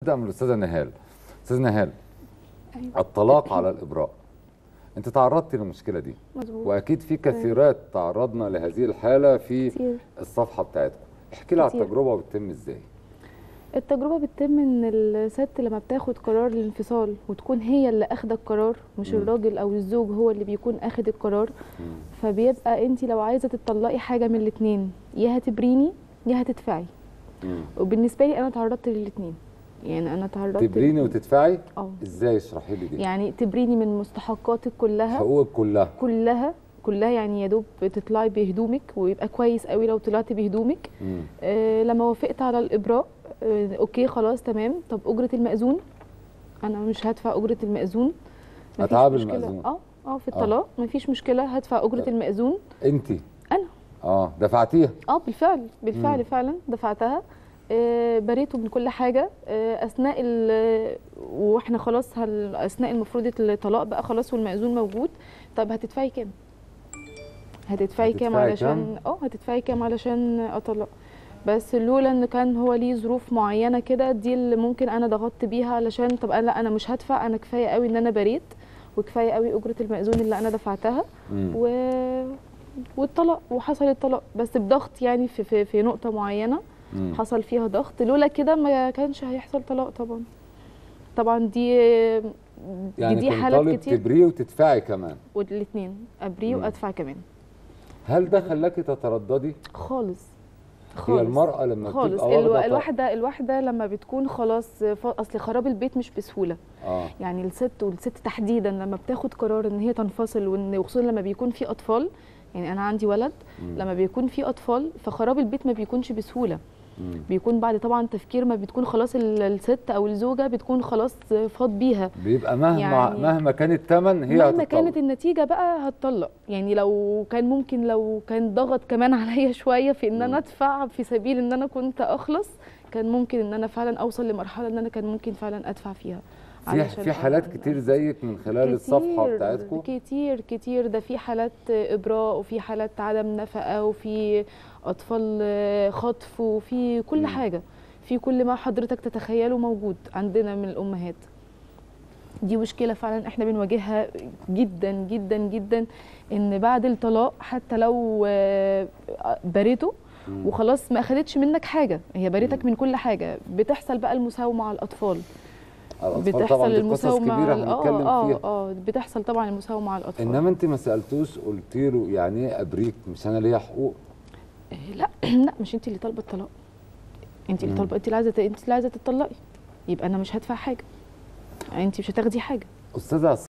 نبدا من الاستاذه نهال استاذه نهال أيوة. الطلاق على الابراء انت تعرضتي للمشكله دي مظبوط واكيد في كثيرات تعرضنا لهذه الحاله في كتير الصفحه بتاعتكم احكي لي على كتير. التجربه بتتم ازاي التجربة بتتم ان الست لما بتاخد قرار الانفصال وتكون هي اللي اخده القرار مش مم. الراجل او الزوج هو اللي بيكون اخد القرار مم. فبيبقى انت لو عايزة تطلقي حاجة من الاتنين يا هتبريني يا هتدفعي مم. وبالنسبة لي انا تعرضت للاتنين يعني انا تعرضت تبريني وتدفعي اه ازاي اشرحي لي دي يعني تبريني من مستحقاتك كلها حقوقك كلها كلها كلها يعني يا دوب تطلعي بهدومك ويبقى كويس قوي لو طلعتي بهدومك مم. آه لما وافقت على الابراء آه اوكي خلاص تمام طب اجره المأذون انا مش هدفع اجره المأذون مفيش أتعاب مشكلة. المأذون. اه اه في الطلاق مفيش مشكله هدفع اجره طب. المأذون انت أنا. اه دفعتيها اه بالفعل بالفعل مم. فعلا دفعتها آه بريته من كل حاجه آه اثناء ال- واحنا خلاص هل اثناء المفروض الطلاق بقى خلاص والمأذون موجود طب هتدفعي كام هتدفعي كام هتدفعي علشان اه هتدفعي كام علشان اطلق بس لولا ان كان هو ليه ظروف معينه كده دي اللي ممكن انا ضغطت بيها علشان طب انا لا انا مش هدفع انا كفايه قوي ان انا بريت وكفايه قوي اجره المأذون اللي انا دفعتها مم. و... والطلاق وحصل الطلاق بس بضغط يعني في في, في نقطه معينه مم. حصل فيها ضغط لولا كده ما كانش هيحصل طلاق طبعا طبعا دي يعني دي كنت حالات طالب كتير تبريه وتدفعي كمان والاثنين ابريه مم. وادفع كمان هل ده خلاكي تترددي خالص هي خالص المرأة لما خالص بتبقى واخدة الو... طلاق- الواحده الواحده لما بتكون خلاص ف... اصل خراب البيت مش بسهوله اه يعني الست والست تحديدا لما بتاخد قرار ان هي تنفصل وان وخصوصا لما بيكون في اطفال يعني انا عندي ولد مم. لما بيكون في اطفال فخراب البيت ما بيكونش بسهوله مم. بيكون بعد طبعا تفكير ما بتكون خلاص ال- الست او الزوجه بتكون خلاص فاض بيها بيبقى مهما يعني- مهما كان الثمن هي مهما هتطلق. كانت النتيجه بقى هتطلق يعني لو كان ممكن لو كان ضغط كمان عليا شويه في ان مم. انا ادفع في سبيل ان انا كنت اخلص كان ممكن ان انا فعلا اوصل لمرحله ان انا كان ممكن فعلا ادفع فيها في علشان في حالات أ- كتير زيك من خلال الصفحه كتير- بتاعتكم كتير كتير ده في حالات ابراء وفي حالات عدم نفقه وفي اطفال آه، خطف وفي كل مم. حاجه في كل ما حضرتك تتخيله موجود عندنا من الامهات دي مشكله فعلا احنا بنواجهها جدا جدا جدا ان بعد الطلاق حتى لو آه، بريته مم. وخلاص ما اخدتش منك حاجه هي بريتك مم. من كل حاجه بتحصل بقى المساومه على الاطفال الأطفال طبعا بتحصل دي قصص المساومه كبيره على هنتكلم اه فيها اه اه بتحصل طبعا المساومه على الاطفال انما انت ما سالتوش قلت له يعني ايه ابريك مش انا ليا حقوق إيه، لا لا مش انت اللي طالبه الطلاق انت اللي مم. طالبه انت اللي عايزه ت- انت اللي عايزه تطلقي يبقى انا مش هدفع حاجه انت مش هتاخدي حاجه استاذه